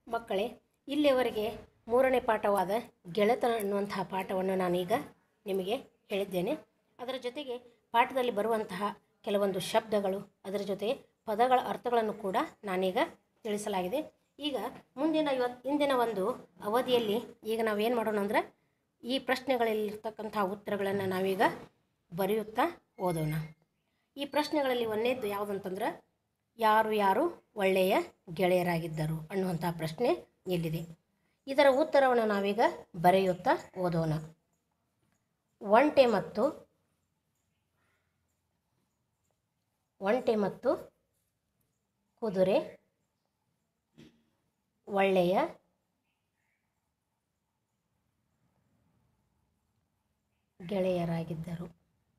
ಮಕ್ಕಳೇ ಇಲ್ಲಿಯವರೆಗೆ ಮೂರನೇ ಪಾಠವಾದ ಗೆಳೆತನ ಅನ್ನುವಂತಹ ಪಾಠವನ್ನು ನಾನೀಗ ನಿಮಗೆ ಹೇಳಿದ್ದೇನೆ ಅದರ ಜೊತೆಗೆ ಪಾಠದಲ್ಲಿ ಬರುವಂತಹ ಕೆಲವೊಂದು ಶಬ್ದಗಳು ಅದರ ಜೊತೆ ಪದಗಳ ಅರ್ಥಗಳನ್ನು ಕೂಡ ನಾನೀಗ ತಿಳಿಸಲಾಗಿದೆ ಈಗ ಮುಂದಿನ ಇವತ್ತು ಇಂದಿನ ಒಂದು ಅವಧಿಯಲ್ಲಿ ಈಗ ನಾವೇನು ಮಾಡೋಣ ಅಂದ್ರೆ ಈ ಪ್ರಶ್ನೆಗಳಲ್ಲಿರ್ತಕ್ಕಂಥ ಉತ್ತರಗಳನ್ನು ನಾವೀಗ ಬರೆಯುತ್ತಾ ಓದೋಣ ಈ ಪ್ರಶ್ನೆಗಳಲ್ಲಿ ಒಂದೇದ್ದು ಯಾವುದಂತಂದ್ರೆ ಯಾರು ಯಾರು ಒಳ್ಳೆಯ ಗೆಳೆಯರಾಗಿದ್ದರು ಅನ್ನುವಂಥ ಪ್ರಶ್ನೆ ಇಲ್ಲಿದೆ ಇದರ ಉತ್ತರವನ್ನು ನಾವೀಗ ಬರೆಯುತ್ತಾ ಓದೋಣ ಒಂಟೆ ಮತ್ತು ಒಂಟೆ ಮತ್ತು ಕುದುರೆ ಒಳ್ಳೆಯ ಗೆಳೆಯರಾಗಿದ್ದರು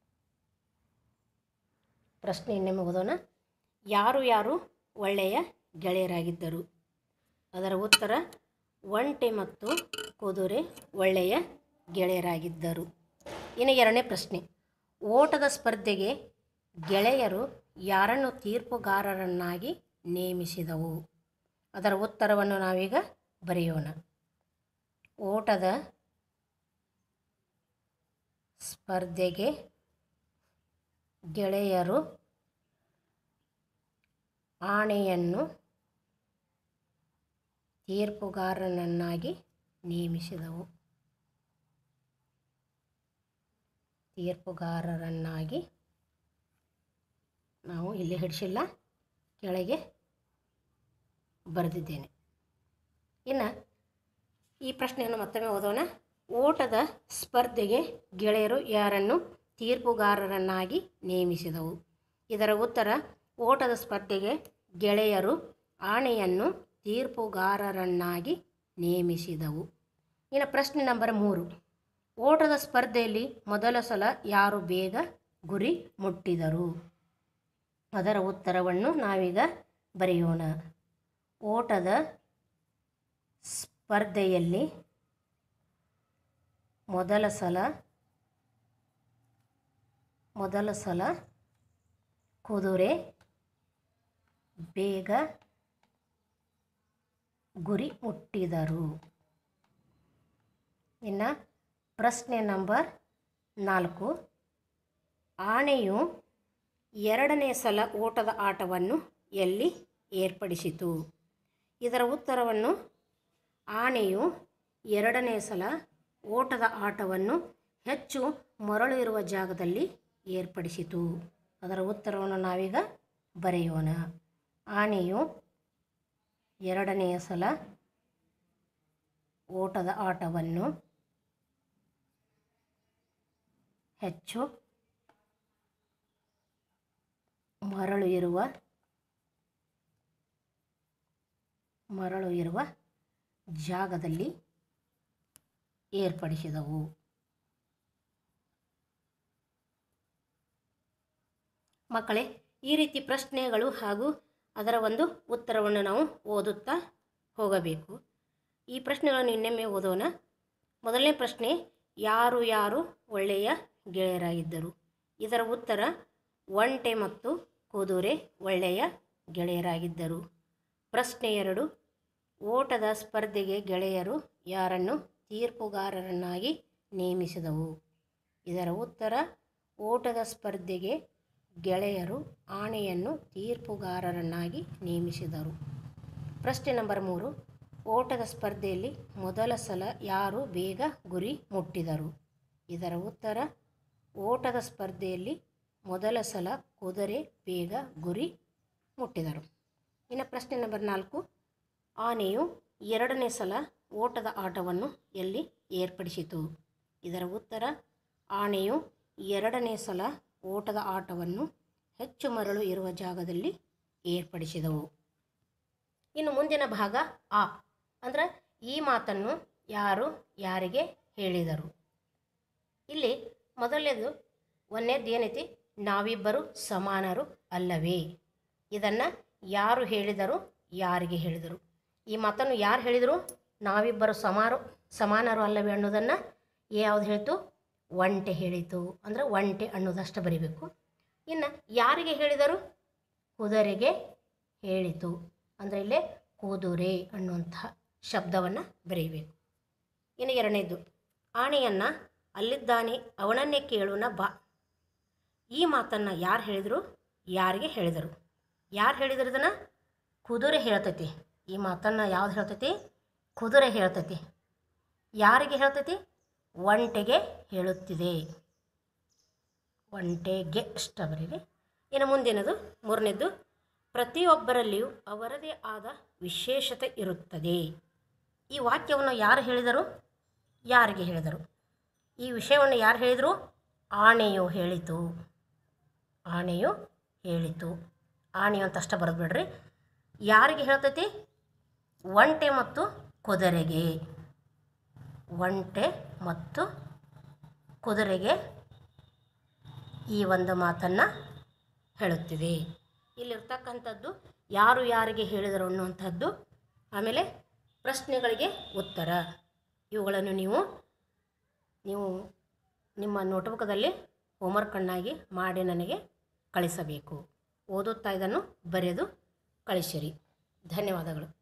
ಪ್ರಶ್ನೆ ಇನ್ನೊಮ್ಮೆ ಓದೋಣ ಯಾರು ಯಾರು ಒಳ್ಳೆಯ ಗೆಳೆಯರಾಗಿದ್ದರು ಅದರ ಉತ್ತರ ಒಂಟೆ ಮತ್ತು ಕುದುರೆ ಒಳ್ಳೆಯ ಗೆಳೆಯರಾಗಿದ್ದರು ಇನ್ನು ಎರಡನೇ ಪ್ರಶ್ನೆ ಓಟದ ಸ್ಪರ್ಧೆಗೆ ಗೆಳೆಯರು ಯಾರನ್ನು ತೀರ್ಪುಗಾರರನ್ನಾಗಿ ನೇಮಿಸಿದವು ಅದರ ಉತ್ತರವನ್ನು ನಾವೀಗ ಬರೆಯೋಣ ಓಟದ ಸ್ಪರ್ಧೆಗೆ ಗೆಳೆಯರು ಆಣೆಯನ್ನು ತೀರ್ಪುಗಾರನನ್ನಾಗಿ ನೇಮಿಸಿದವು ತೀರ್ಪುಗಾರರನ್ನಾಗಿ ನಾವು ಇಲ್ಲಿ ಹಿಡಿಸಿಲ್ಲ ಕೆಳಗೆ ಬರೆದಿದ್ದೇನೆ ಇನ್ನು ಈ ಪ್ರಶ್ನೆಯನ್ನು ಮತ್ತೊಮ್ಮೆ ಓದೋಣ ಓಟದ ಸ್ಪರ್ಧೆಗೆ ಗೆಳೆಯರು ಯಾರನ್ನು ತೀರ್ಪುಗಾರರನ್ನಾಗಿ ನೇಮಿಸಿದವು ಇದರ ಉತ್ತರ ಓಟದ ಸ್ಪರ್ಧೆಗೆ ಗೆಳೆಯರು ಆಣೆಯನ್ನು ತೀರ್ಪುಗಾರರನ್ನಾಗಿ ನೇಮಿಸಿದವು ಇನ್ನು ಪ್ರಶ್ನೆ ನಂಬರ್ ಮೂರು ಓಟದ ಸ್ಪರ್ಧೆಯಲ್ಲಿ ಮೊದಲ ಸಲ ಯಾರು ಬೇಗ ಗುರಿ ಮುಟ್ಟಿದರು ಅದರ ಉತ್ತರವನ್ನು ನಾವೀಗ ಬರೆಯೋಣ ಓಟದ ಸ್ಪರ್ಧೆಯಲ್ಲಿ ಮೊದಲ ಸಲ ಮೊದಲ ಸಲ ಕುದುರೆ ಬೇಗ ಗುರಿ ಮುಟ್ಟಿದರು ಇನ್ನು ಪ್ರಶ್ನೆ ನಂಬರ್ ನಾಲ್ಕು ಆಣೆಯು ಎರಡನೇ ಸಲ ಓಟದ ಆಟವನ್ನು ಎಲ್ಲಿ ಏರ್ಪಡಿಸಿತು ಇದರ ಉತ್ತರವನ್ನು ಆಣೆಯು ಎರಡನೇ ಸಲ ಓಟದ ಆಟವನ್ನು ಹೆಚ್ಚು ಮರಳು ಇರುವ ಜಾಗದಲ್ಲಿ ಏರ್ಪಡಿಸಿತು ಅದರ ಉತ್ತರವನ್ನು ನಾವೀಗ ಬರೆಯೋಣ ಆನೆಯು ಎರಡನೆಯ ಸಲ ಓಟದ ಆಟವನ್ನು ಹೆಚ್ಚು ಮರಳು ಇರುವ ಮರಳು ಇರುವ ಜಾಗದಲ್ಲಿ ಏರ್ಪಡಿಸಿದವು ಮಕ್ಕಳೇ ಈ ರೀತಿ ಪ್ರಶ್ನೆಗಳು ಹಾಗೂ ಅದರ ಒಂದು ಉತ್ತರವನ್ನು ನಾವು ಓದುತ್ತಾ ಹೋಗಬೇಕು ಈ ಪ್ರಶ್ನೆಗಳನ್ನು ಇನ್ನೊಮ್ಮೆ ಓದೋಣ ಮೊದಲನೇ ಪ್ರಶ್ನೆ ಯಾರು ಯಾರು ಒಳ್ಳೆಯ ಗೆಳೆಯರಾಗಿದ್ದರು ಇದರ ಉತ್ತರ ಒಂಟೆ ಮತ್ತು ಕುದುರೆ ಒಳ್ಳೆಯ ಗೆಳೆಯರಾಗಿದ್ದರು ಪ್ರಶ್ನೆ ಎರಡು ಓಟದ ಸ್ಪರ್ಧೆಗೆ ಗೆಳೆಯರು ಯಾರನ್ನು ತೀರ್ಪುಗಾರರನ್ನಾಗಿ ನೇಮಿಸಿದವು ಇದರ ಉತ್ತರ ಓಟದ ಸ್ಪರ್ಧೆಗೆ ಗೆಳೆಯರು ಆಣೆಯನ್ನು ತೀರ್ಪುಗಾರರನ್ನಾಗಿ ನೇಮಿಸಿದರು ಪ್ರಶ್ನೆ ನಂಬರ್ ಮೂರು ಓಟದ ಸ್ಪರ್ಧೆಯಲ್ಲಿ ಮೊದಲ ಸಲ ಯಾರು ಬೇಗ ಗುರಿ ಮುಟ್ಟಿದರು ಇದರ ಉತ್ತರ ಓಟದ ಸ್ಪರ್ಧೆಯಲ್ಲಿ ಮೊದಲ ಸಲ ಕುದುರೆ ಬೇಗ ಗುರಿ ಮುಟ್ಟಿದರು ಇನ್ನು ಪ್ರಶ್ನೆ ನಂಬರ್ ನಾಲ್ಕು ಆನೆಯು ಎರಡನೇ ಸಲ ಓಟದ ಆಟವನ್ನು ಎಲ್ಲಿ ಏರ್ಪಡಿಸಿತು ಇದರ ಉತ್ತರ ಆನೆಯು ಎರಡನೇ ಸಲ ಓಟದ ಆಟವನ್ನು ಹೆಚ್ಚು ಮರಳು ಇರುವ ಜಾಗದಲ್ಲಿ ಏರ್ಪಡಿಸಿದವು ಇನ್ನು ಮುಂದಿನ ಭಾಗ ಆ ಅಂದರೆ ಈ ಮಾತನ್ನು ಯಾರು ಯಾರಿಗೆ ಹೇಳಿದರು ಇಲ್ಲಿ ಮೊದಲನೇದು ಒಂದೇದು ಏನೈತಿ ನಾವಿಬ್ಬರು ಸಮಾನರು ಅಲ್ಲವೇ ಇದನ್ನು ಯಾರು ಹೇಳಿದರು ಯಾರಿಗೆ ಹೇಳಿದರು ಈ ಮಾತನ್ನು ಯಾರು ಹೇಳಿದರು ನಾವಿಬ್ಬರು ಸಮಾರು ಸಮಾನರು ಅಲ್ಲವೇ ಅನ್ನೋದನ್ನು ಯಾವುದು ಹೇಳ್ತು ಒಂಟೆ ಹೇಳಿತು ಅಂದರೆ ಒಂಟೆ ಅನ್ನೋದಷ್ಟು ಬರಿಬೇಕು ಇನ್ನು ಯಾರಿಗೆ ಹೇಳಿದರು ಕುದುರೆಗೆ ಹೇಳಿತು ಅಂದರೆ ಇಲ್ಲೇ ಕುದುರೆ ಅನ್ನುವಂತಹ ಶಬ್ದವನ್ನು ಬರೆಯಬೇಕು ಇನ್ನು ಎರಡನೇದು ಆಣೆಯನ್ನು ಅಲ್ಲಿದ್ದಾನೆ ಅವನನ್ನೇ ಕೇಳೋಣ ಬಾ ಈ ಮಾತನ್ನು ಯಾರು ಹೇಳಿದರು ಯಾರಿಗೆ ಹೇಳಿದರು ಯಾರು ಹೇಳಿದ್ರು ಇದನ್ನು ಕುದುರೆ ಹೇಳ್ತೈತಿ ಈ ಮಾತನ್ನು ಯಾವ್ದು ಹೇಳ್ತೈತಿ ಕುದುರೆ ಹೇಳ್ತೈತಿ ಯಾರಿಗೆ ಹೇಳ್ತೈತಿ ಒಂಟೆಗೆ ಹೇಳುತ್ತಿದೆ ಒಂಟೆಗೆ ಅಷ್ಟ ಬರೀರಿ ಇನ್ನು ಮುಂದಿನದು ಮೂರನೇದು ಪ್ರತಿಯೊಬ್ಬರಲ್ಲಿಯೂ ಅವರದೇ ಆದ ವಿಶೇಷತೆ ಇರುತ್ತದೆ ಈ ವಾಕ್ಯವನ್ನು ಯಾರು ಹೇಳಿದರು ಯಾರಿಗೆ ಹೇಳಿದರು ಈ ವಿಷಯವನ್ನು ಯಾರು ಹೇಳಿದರು ಆಣೆಯು ಹೇಳಿತು ಆಣೆಯು ಹೇಳಿತು ಆಣೆಯು ಅಂತ ಅಷ್ಟ ಬರೆದು ಬಿಡ್ರಿ ಯಾರಿಗೆ ಹೇಳ್ತೈತಿ ಒಂಟೆ ಮತ್ತು ಕುದುರೆಗೆ ಒಂಟೆ ಮತ್ತು ಕುದುರೆಗೆ ಈ ಒಂದು ಮಾತನ್ನು ಹೇಳುತ್ತಿದೆ ಇಲ್ಲಿರ್ತಕ್ಕಂಥದ್ದು ಯಾರು ಯಾರಿಗೆ ಹೇಳಿದರು ಅನ್ನುವಂಥದ್ದು ಆಮೇಲೆ ಪ್ರಶ್ನೆಗಳಿಗೆ ಉತ್ತರ ಇವುಗಳನ್ನು ನೀವು ನೀವು ನಿಮ್ಮ ನೋಟ್ಬುಕ್ದಲ್ಲಿ ಹೋಮ್ವರ್ಕನ್ನಾಗಿ ಮಾಡಿ ನನಗೆ ಕಳಿಸಬೇಕು ಓದುತ್ತಾ ಇದನ್ನು ಬರೆದು ಕಳಿಸಿರಿ ಧನ್ಯವಾದಗಳು